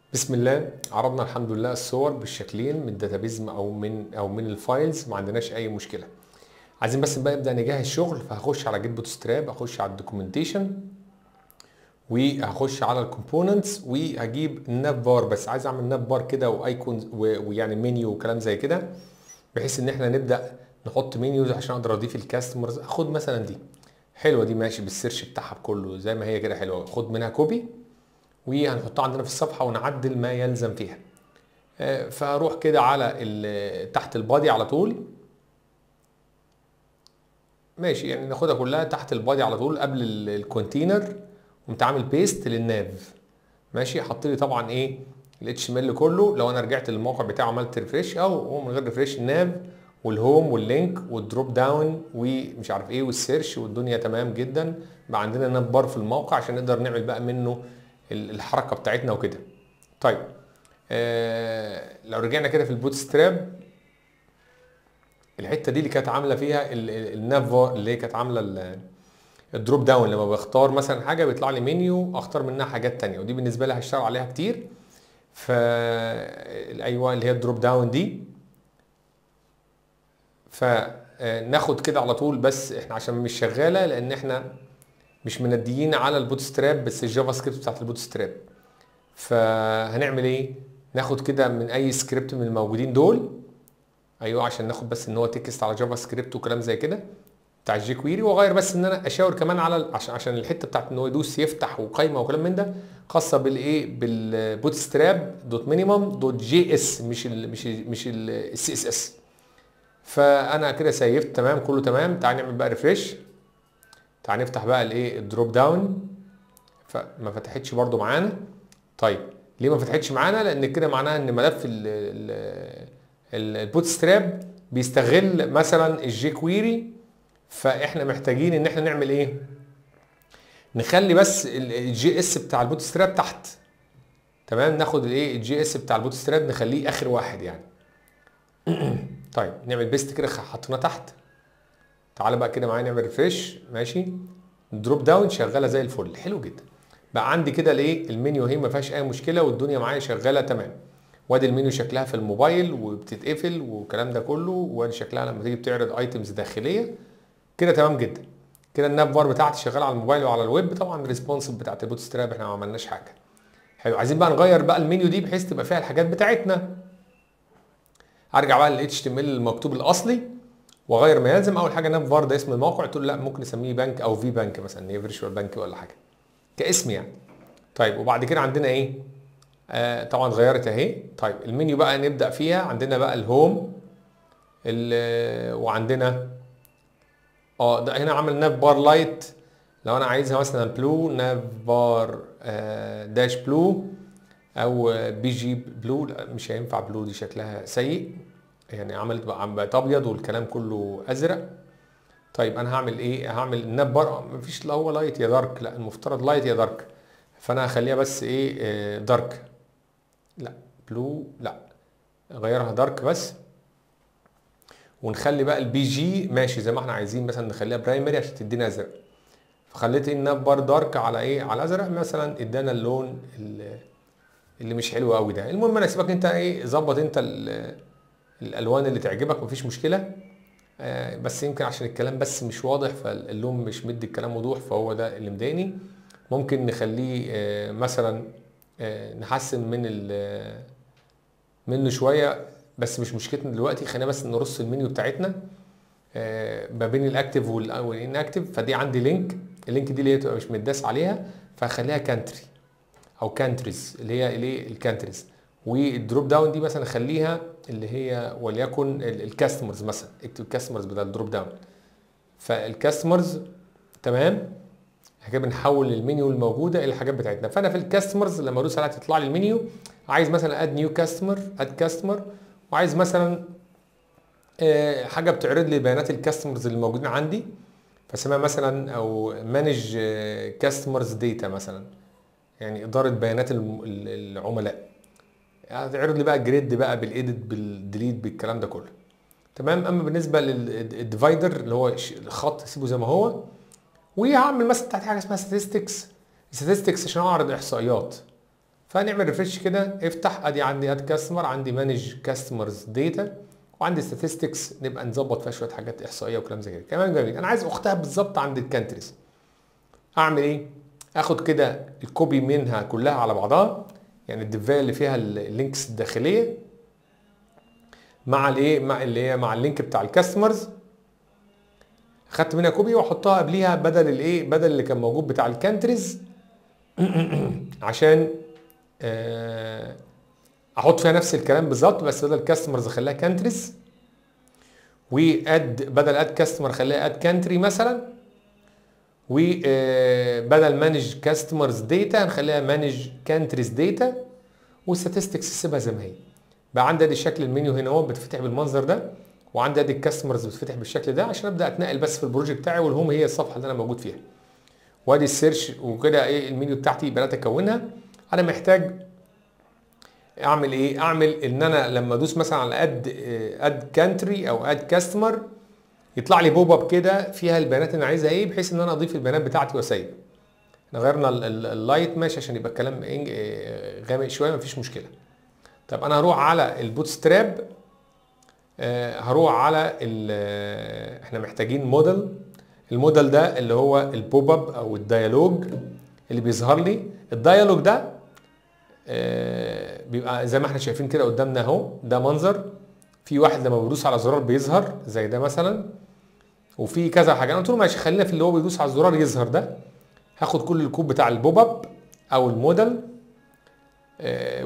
بسم الله عرضنا الحمد لله الصور بالشكلين من الداتابيز او من او من الفايلز ما عندناش اي مشكله عايزين بس بقى نبدا نجهز شغل فهخش على جيت بوت ستراب اخش على الدوكيومنتيشن وهخش على الكومبوننتس وهجيب الناب بار بس عايز اعمل ناب بار كده وايكونز ويعني منيو وكلام زي كده بحيث ان احنا نبدا نحط منيوز عشان اقدر اضيف الكاستمرز اخد مثلا دي حلوه دي ماشي بالسيرش بتاعها بكله زي ما هي كده حلوه خد منها كوبي وهنحطها عندنا في الصفحه ونعدل ما يلزم فيها فاروح كده على تحت البادي على طول ماشي يعني ناخدها كلها تحت البادي على طول قبل الكونتينر قمت عامل بيست للناف ماشي حط لي طبعا ايه الاتش ام ال كله لو انا رجعت للموقع بتاعه عملت ريفريش او هو من غير ريفريش الناف والهوم واللينك والدروب داون ومش عارف ايه والسيرش والدنيا تمام جدا بقى عندنا ناب بار في الموقع عشان نقدر نعمل بقى منه الحركه بتاعتنا وكده طيب آه لو رجعنا كده في البوت ستراب الحته دي اللي كانت عامله فيها النافا اللي هي كانت عامله الدروب داون لما بختار مثلا حاجه بيطلع لي منيو اختار منها حاجات تانية ودي بالنسبه لي هشتغل عليها كتير ف ايوه اللي هي الدروب داون دي فناخد كده على طول بس احنا عشان مش شغاله لان احنا مش منديين على البوت ستراب بس الجافا سكريبت بتاعت البوت ستراب فهنعمل ايه ناخد كده من اي سكريبت من الموجودين دول ايوه عشان ناخد بس ان هو تكست على جافا سكريبت وكلام زي كده بتاع الجي كويري واغير بس ان انا اشاور كمان على عشان عشان الحته بتاعت ان هو يدوس يفتح وقايمه وكلام من ده خاصه بالايه بالبوت ستراب دوت مينيمم دوت جي اس مش ال مش ال مش السي اس اس فانا كده سيفت تمام كله تمام تعال نعمل بقى ريفريش تعال نفتح بقى الايه الدروب داون فما فتحتش برده معانا طيب ليه ما فتحتش معانا لان كده معناها ان ملف البوت ستراب بيستغل مثلا الجي كويري فاحنا محتاجين ان احنا نعمل ايه نخلي بس الجي اس بتاع البوت ستراب تحت تمام ناخد الايه الجي اس بتاع البوت ستراب نخليه اخر واحد يعني طيب نعمل بيست كده حطيناه تحت تعالى بقى كده معايا نعمل ريفريش ماشي دروب داون شغاله زي الفل حلو جدا بقى عندي كده الايه المنيو هي ما فيهاش اي مشكله والدنيا معايا شغاله تمام وادي المنيو شكلها في الموبايل وبتتقفل والكلام ده كله وادي شكلها لما تيجي بتعرض ايتمز داخليه كده تمام جدا كده الناب بار بتاعتي شغاله على الموبايل وعلى الويب طبعا الريسبونسيف بتاعت البوت ستراب احنا ما عملناش حاجه حلو عايزين بقى نغير بقى المنيو دي بحيث تبقى فيها الحاجات بتاعتنا ارجع بقى لل HTML المكتوب الاصلي واغير ما يلزم اول حاجه ناب فار ده اسم الموقع تقول لا ممكن نسميه بنك او في بنك مثلا هي فيرتشوال بنك ولا حاجه كاسم يعني طيب وبعد كده عندنا ايه آه طبعا اتغيرت اهي طيب المنيو بقى نبدا فيها عندنا بقى الهوم وعندنا اه ده هنا عامل ناف بار لايت لو انا عايزها مثلا بلو ناف بار آه داش بلو او بي جي بلو لا مش هينفع بلو دي شكلها سيء يعني عملت بقت ابيض والكلام كله ازرق طيب انا هعمل ايه هعمل الناب بار مفيش لا هو لايت يا دارك لا المفترض لايت يا دارك فانا هخليها بس ايه دارك لا بلو لا غيرها دارك بس ونخلي بقى البي جي ماشي زي ما احنا عايزين مثلا نخليها برايمري عشان تدينا ازرق فخليت الناب بار دارك على ايه على ازرق مثلا ادانا اللون اللي مش حلو قوي ده المهم انا سيبك انت ايه ظبط انت الالوان اللي تعجبك مفيش مشكله آه بس يمكن عشان الكلام بس مش واضح فاللون مش مدي الكلام وضوح فهو ده اللي مضايقني ممكن نخليه آه مثلا آه نحسن من منه شويه بس مش مشكلتنا دلوقتي خلينا بس نرص المنيو بتاعتنا ما بين الاكتف والانكتف فدي عندي لينك اللينك دي اللي هي تبقى مش متداس عليها فهخليها كانتري او كانتريز اللي هي الايه الكانتريز والدروب داون دي مثلا خليها اللي هي وليكن الكاستمرز مثلا اكتب الكاستمرز بدل الدروب داون فالكاستمرز تمام كده بنحول المنيو الموجوده الى الحاجات بتاعتنا فانا في الكاستمرز لما ادوس عليها تطلع لي المنيو عايز مثلا اد نيو كاستمر اد كاستمر وعايز مثلا حاجه بتعرض لي بيانات الكاستمرز اللي موجودين عندي فاسمها مثلا او مانج كاستمرز داتا مثلا يعني اداره بيانات العملاء هتعرض لي بقى جريد بقى بالايديت بالديليت بالكلام ده كله تمام اما بالنسبه للديفايدر اللي هو الخط سيبه زي ما هو وهعمل مثلا تحت حاجه اسمها statistics statistics عشان اعرض احصائيات فهنعمل ريفرش كده افتح ادي عندي اد كاستمر عندي مانج كاستمرز داتا وعندي statistics نبقى نظبط فيها شويه حاجات احصائيه وكلام زي كده كمان جميل انا عايز اختها بالظبط عند الكانتريز اعمل ايه اخد كده الكوبي منها كلها على بعضها يعني الدفايه اللي فيها اللينكس الداخليه مع الايه مع اللي هي مع اللينك بتاع الكاستمرز خدت منها كوبي واحطها قبليها بدل الايه بدل اللي كان موجود بتاع الكانتريز عشان آه احط فيها نفس الكلام بالظبط بس بدل كاستمرز اخليها كانتريز واد بدل اد كاستمر خليها اد كانتري مثلا وبدل مانج كاستمرز داتا هنخليها مانج كانتريز داتا والستاتستكس سيبها زي ما هي بقى عندي ادي شكل المنيو هنا اهو بتفتح بالمنظر ده وعندي ادي الكاستمرز بتفتح بالشكل ده عشان ابدا اتنقل بس في البروجكت بتاعي والهوم هي الصفحه اللي انا موجود فيها وادي السيرش وكده ايه المنيو بتاعتي بدات اكونها انا محتاج اعمل ايه اعمل ان انا لما ادوس مثلا على اد اد كانتري او اد كاستمر يطلع لي بوب اب كده فيها البيانات اللي انا عايزها ايه بحيث ان انا اضيف البيانات بتاعتي واسيب احنا غيرنا اللايت ماشي عشان يبقى الكلام غامق شويه مفيش مشكله طب انا هروح على البوت ستراب آه هروح على احنا محتاجين موديل الموديل ده اللي هو البوب اب او الديالوج اللي بيظهر لي الديالوج ده آه بيبقى زي ما احنا شايفين كده قدامنا اهو ده منظر في واحد لما بدوس على زرار بيظهر زي ده مثلا وفي كذا حاجه انا قلت له ماشي خلينا في اللي هو بيدوس على الزرار يظهر ده هاخد كل الكود بتاع البوب اب او الموديل آه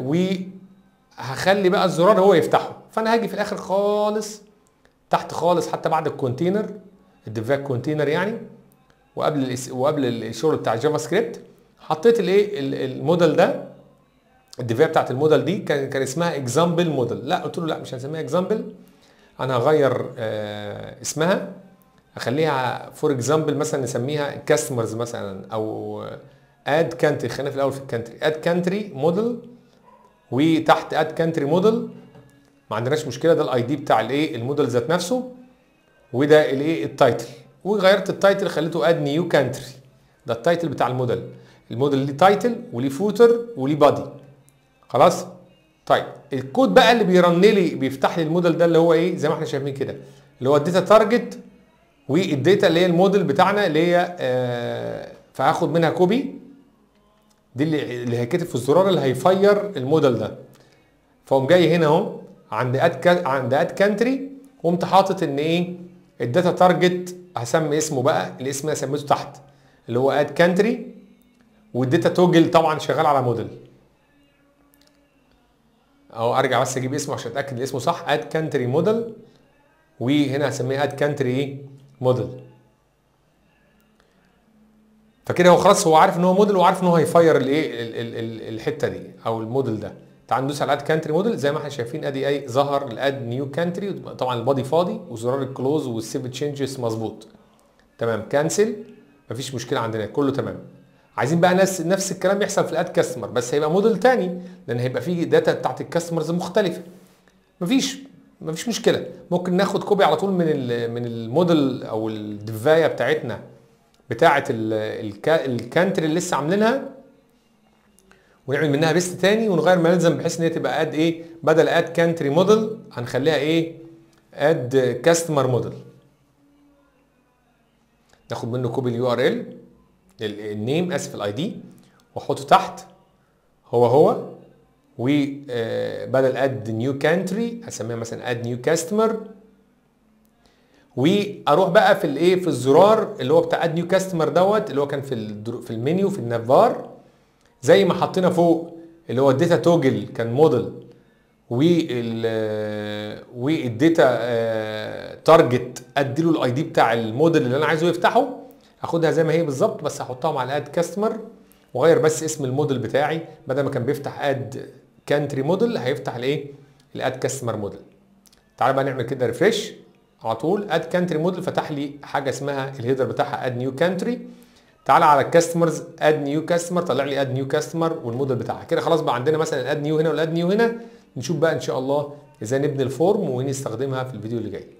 وهخلي بقى الزرار هو يفتحه فانا هاجي في الاخر خالص تحت خالص حتى بعد الكونتينر الديفاك كونتينر يعني وقبل الاس... وقبل الشغل بتاع الجافا سكريبت حطيت الايه الموديل ده الديفايه بتاعت الموديل دي كان كان اسمها اكزامبل موديل لا قلت له لا مش هنسميها اكزامبل انا هغير آه اسمها اخليها فور اكزامبل مثلا نسميها كاستمرز مثلا او اد كانتري خلينا في الاول في الكانتري اد كانتري موديل وتحت اد كانتري موديل ما عندناش مشكله ده الاي دي بتاع الايه الموديل ذات نفسه وده الايه التايتل وغيرت التايتل خليته اد نيو كانتري ده التايتل بتاع الموديل الموديل ليه تايتل وليه فوتر وليه بادي خلاص طيب الكود بقى اللي بيرن لي بيفتح لي الموديل ده اللي هو ايه زي ما احنا شايفين كده اللي هو الداتا تارجت والداتا اللي هي الموديل بتاعنا اللي هي آه فهاخد منها كوبي دي اللي اللي هيتكتب في الزرار اللي هيفير الموديل ده فقوم جاي هنا اهو عند اد عند اد كانتري قمت حاطط ان ايه الداتا تارجت هسمي اسمه بقى الاسم اللي سميته تحت اللي هو اد كانتري والداتا توجل طبعا شغال على موديل او ارجع بس اجيب اسمه عشان اتاكد ان اسمه صح اد كانتري موديل وهنا هسميه اد كانتري ايه موديل فكده هو خلاص هو عارف ان هو موديل وعارف ان هو هيفير الايه الحته دي او الموديل ده تعال ندوس على اد كانتري موديل زي ما احنا شايفين ادي اي ظهر الاد نيو كانتري طبعا البادي فاضي وزرار الكلوز والسيف تشينجز مظبوط تمام كانسل مفيش مشكله عندنا كله تمام عايزين بقى نفس نفس الكلام يحصل في الاد كاستمر بس هيبقى موديل تاني لان هيبقى فيه داتا بتاعت الكاستمرز مختلفه مفيش مفيش مشكله ممكن ناخد كوبي على طول من ال من الموديل او الديفايه بتاعتنا بتاعه الكانتري اللي لسه عاملينها ونعمل منها بيست تاني ونغير ما يلزم بحيث ان هي تبقى اد ايه بدل اد كانتري موديل هنخليها ايه اد كاستمر موديل ناخد منه كوبي اليو ار ال النيم اسف الاي دي واحطه تحت هو هو وبدل اد نيو كانتري هسميها مثلا اد نيو كاستمر واروح بقى في الايه في الزرار اللي هو بتاع اد نيو كاستمر دوت اللي هو كان في في المنيو في النافار زي ما حطينا فوق اللي هو الداتا توجل كان موديل وال والداتا تارجت ادي له الاي دي بتاع الموديل اللي انا عايزه يفتحه هاخدها زي ما هي بالظبط بس هحطها مع الاد كاستمر واغير بس اسم الموديل بتاعي بدل ما كان بيفتح اد كانتري موديل هيفتح الايه الاد كاستمر موديل تعال بقى نعمل كده ريفريش على طول اد كانتري موديل فتح لي حاجه اسمها الهيدر بتاعها اد نيو كانتري تعالى على الكاستمرز اد نيو كاستمر طلع لي اد نيو كاستمر والموديل بتاعها كده خلاص بقى عندنا مثلا الاد نيو هنا والاد نيو هنا نشوف بقى ان شاء الله ازاي نبني الفورم ونستخدمها في الفيديو اللي جاي